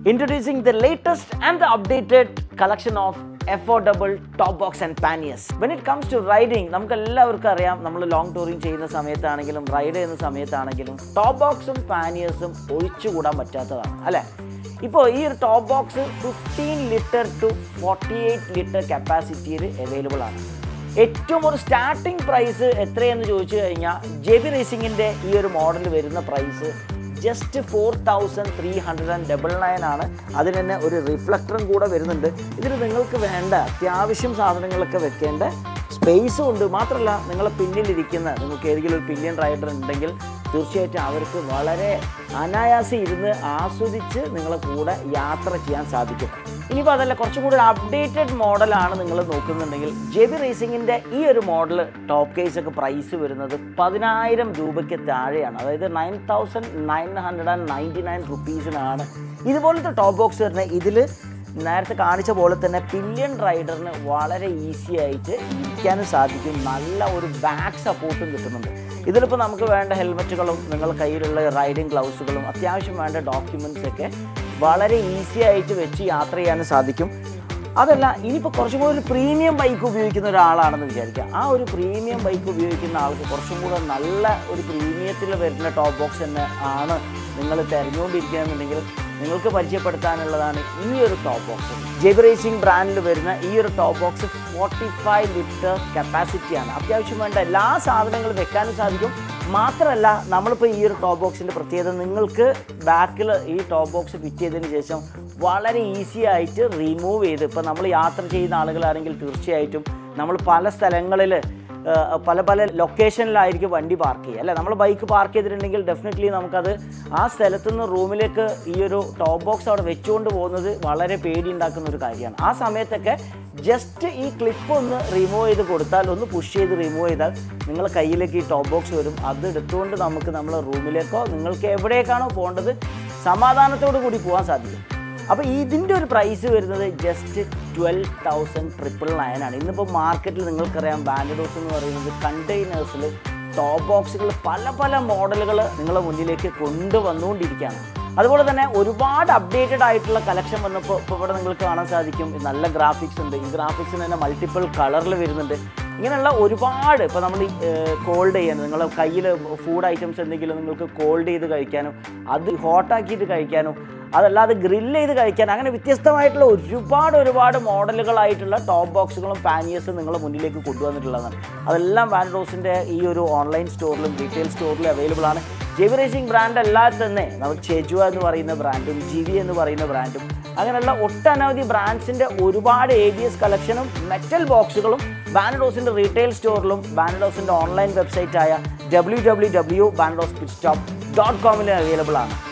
Introducing the latest and the updated collection of affordable top box and panniers. When it comes to riding, നമുക്ക് എല്ലാവർക്കും അറിയാം നമ്മൾ long touring ചെയ്യുന്ന സമയത്താണെങ്കിലും ride ചെയ്യുന്ന സമയത്താണെങ്കിലും ടോപ്പ് ബോക്സും പാനിയേഴ്സും ഒഴിച്ചുകൂടാൻ പറ്റാത്തതാണ് അല്ലേ ഇപ്പോൾ ഈ ഒരു top box fifteen litre to forty eight litre കപ്പാസിറ്റിയിൽ അവൈലബിൾ ആണ് ഏറ്റവും ഒരു സ്റ്റാർട്ടിംഗ് പ്രൈസ് എത്രയെന്ന് ചോദിച്ചു കഴിഞ്ഞാൽ ജെ ബി റേസിങ്ങിൻ്റെ ഈ ഒരു മോഡൽ വരുന്ന price just four thousand three hundred and double nine ആണ് അതിന് തന്നെ ഒരു റിഫ്ലക്ടറും കൂടെ വരുന്നുണ്ട് ഇതിൽ നിങ്ങൾക്ക് വേണ്ട അത്യാവശ്യം സാധനങ്ങളൊക്കെ വെക്കേണ്ട സ്പേസും ഉണ്ട് മാത്രമല്ല നിങ്ങളെ പിന്നിലിരിക്കുന്ന നിങ്ങൾക്ക് ഏതെങ്കിലും ഒരു പില്യൻ റൈഡർ ഉണ്ടെങ്കിൽ തീർച്ചയായിട്ടും അവർക്ക് വളരെ അനായാസം ഇരുന്ന് ആസ്വദിച്ച് നിങ്ങളെ കൂടെ യാത്ര ചെയ്യാൻ സാധിക്കും ഇനിയിപ്പോൾ അതല്ല കുറച്ചും കൂടി അപ്ഡേറ്റഡ് മോഡലാണ് നിങ്ങൾ നോക്കുന്നുണ്ടെങ്കിൽ ജെ ബി റേസിങ്ങിൻ്റെ ഈ ഒരു മോഡൽ ടോപ്പ് കേസ് ഒക്കെ പ്രൈസ് വരുന്നത് പതിനായിരം രൂപയ്ക്ക് താഴെയാണ് അതായത് nine thousand nine hundred and ninety nine റുപ്പീസിനാണ് ഇതുപോലത്തെ ടോപ്പ് ബോക്സ് വരുന്നത് ഇതിൽ നേരത്തെ കാണിച്ച പോലെ തന്നെ പില്യൺ റൈഡറിന് വളരെ ഈസി ആയിട്ട് ഇരിക്കാനും സാധിക്കും നല്ല ഒരു ബാക്ക് സപ്പോർട്ടും കിട്ടുന്നുണ്ട് ഇതിലിപ്പോൾ നമുക്ക് വേണ്ട ഹെൽമെറ്റുകളും നിങ്ങളുടെ കയ്യിലുള്ള റൈഡിങ് ഗ്ലൗസുകളും അത്യാവശ്യം വേണ്ട ഡോക്യുമെൻറ്റ്സ് ഒക്കെ വളരെ ഈസി ആയിട്ട് വെച്ച് യാത്ര ചെയ്യാനും സാധിക്കും അതല്ല ഇനിയിപ്പോൾ കുറച്ചും കൂടി ഒരു പ്രീമിയം ബൈക്ക് ഉപയോഗിക്കുന്ന ഒരാളാണെന്ന് വിചാരിക്കുക ആ ഒരു പ്രീമിയം ബൈക്ക് ഉപയോഗിക്കുന്ന ആൾക്ക് കുറച്ചും കൂടെ നല്ല ഒരു പ്രീമിയത്തിൽ വരുന്ന ടോപ്പ് ബോക്സ് തന്നെ ആണ് നിങ്ങൾ തിരഞ്ഞുകൊണ്ടിരിക്കുകയെന്നുണ്ടെങ്കിൽ നിങ്ങൾക്ക് പരിചയപ്പെടുത്താനുള്ളതാണ് ഈ ഒരു ടോപ്പ് ബോക്സ് ജെബി റേസിംഗ് ബ്രാൻഡിൽ വരുന്ന ഈ ഒരു top box forty five litre കപ്പാസിറ്റിയാണ് അത്യാവശ്യം വേണ്ട എല്ലാ സാധനങ്ങളും വെക്കാനും സാധിക്കും മാത്രമല്ല നമ്മളിപ്പോൾ ഈ ഒരു ടോപ്പ് ബോക്സിൻ്റെ പ്രത്യേകത നിങ്ങൾക്ക് ബാക്കിൽ ഈ ടോപ്പ് ബോക്സ് ഫിറ്റ് ചെയ്തതിന് ശേഷം വളരെ ഈസി ആയിട്ട് റിമൂവ് ചെയ്ത് ഇപ്പോൾ നമ്മൾ യാത്ര ചെയ്യുന്ന ആളുകളാണെങ്കിൽ തീർച്ചയായിട്ടും നമ്മൾ പല സ്ഥലങ്ങളിൽ ഏഹ് പല പല ലൊക്കേഷനിലായിരിക്കും വണ്ടി പാർക്ക് ചെയ്യുക അല്ലേ നമ്മൾ ബൈക്ക് പാർക്ക് ചെയ്തിട്ടുണ്ടെങ്കിൽ ഡെഫിനറ്റ്ലി നമുക്കത് ആ സ്ഥലത്തുനിന്ന് റൂമിലേക്ക് ഈ ഒരു ടോപ്പ് ബോക്സ് അവിടെ വെച്ചുകൊണ്ട് പോകുന്നത് വളരെ പേടി ഉണ്ടാക്കുന്ന ഒരു കാര്യമാണ് ആ സമയത്തൊക്കെ ജസ്റ്റ് ഈ ക്ലിപ്പ് ഒന്ന് റിമൂവ് ചെയ്ത് കൊടുത്താൽ ഒന്ന് പുഷ് ചെയ്ത് റിമൂവ് ചെയ്താൽ നിങ്ങളുടെ കയ്യിലേക്ക് ഈ ടോപ്പ് ബോക്സ് വരും അത് എടുത്തുകൊണ്ട് നമുക്ക് നമ്മളെ റൂമിലേക്കോ നിങ്ങൾക്ക് എവിടേക്കാണോ പോകേണ്ടത് സമാധാനത്തോടു കൂടി പോകാൻ സാധിക്കും അപ്പോൾ ഇതിൻ്റെ ഒരു പ്രൈസ് വരുന്നത് just twelve thousand triple nine ആണ് ഇന്നിപ്പോൾ മാർക്കറ്റിൽ നിങ്ങൾക്കറിയാം ബാൻഡഡോസ് എന്ന് പറയുന്നത് കണ്ടെയ്നേഴ്സിൽ ടോപ്പ് ബോക്സുകൾ പല പല മോഡലുകൾ നിങ്ങളുടെ മുന്നിലേക്ക് കൊണ്ടുവന്നുകൊണ്ടിരിക്കുകയാണ് അതുപോലെ തന്നെ ഒരുപാട് അപ്ഡേറ്റഡ് ആയിട്ടുള്ള കളക്ഷൻ വന്നപ്പോൾ ഇപ്പോൾ ഇവിടെ നിങ്ങൾക്ക് കാണാൻ സാധിക്കും നല്ല ഗ്രാഫിക്സ് ഉണ്ട് ഈ ഗ്രാഫിക്സിന് തന്നെ മൾട്ടിപ്പിൾ കളറിൽ വരുന്നുണ്ട് ഇങ്ങനെയുള്ള ഒരുപാട് ഇപ്പോൾ നമ്മൾ കോൾഡ് ചെയ്യാൻ നിങ്ങളുടെ കയ്യിൽ ഫുഡ് ഐറ്റംസ് എന്തെങ്കിലും നിങ്ങൾക്ക് കോൾഡ് ചെയ്ത് കഴിക്കാനും അത് ഹോട്ടാക്കിയിട്ട് കഴിക്കാനും അതല്ലാതെ ഗ്രില്ല് ചെയ്ത് കഴിക്കാൻ അങ്ങനെ വ്യത്യസ്തമായിട്ടുള്ള ഒരുപാട് ഒരുപാട് മോഡലുകളായിട്ടുള്ള ടോപ്പ് ബോക്സുകളും പാനിയേഴ്സും നിങ്ങളുടെ മുന്നിലേക്ക് കൊണ്ടുവന്നിട്ടുള്ളതാണ് അതെല്ലാം വാൻഡോസിൻ്റെ ഈ ഒരു ഓൺലൈൻ സ്റ്റോറിലും റീറ്റെയിൽ സ്റ്റോറിലും അവൈലബിൾ ആണ് ജെവി റേസിംഗ് ബ്രാൻഡ് അല്ലാതെ തന്നെ നമ്മൾ ചെജുവ എന്ന് പറയുന്ന ബ്രാൻഡും ജിവി എന്ന് പറയുന്ന ബ്രാൻഡും അങ്ങനെയുള്ള ഒട്ടനവധി ബ്രാൻഡ്സിൻ്റെ ഒരുപാട് എ ബി എസ് കളക്ഷനും മെറ്റൽ ബോക്സുകളും ബാനഡോസിൻ്റെ റീറ്റെയിൽ സ്റ്റോറിലും ബാനഡോസിൻ്റെ ഓൺലൈൻ വെബ്സൈറ്റായ W W W banados pit stop dot കോമിലും അവൈലബിൾ ആണ്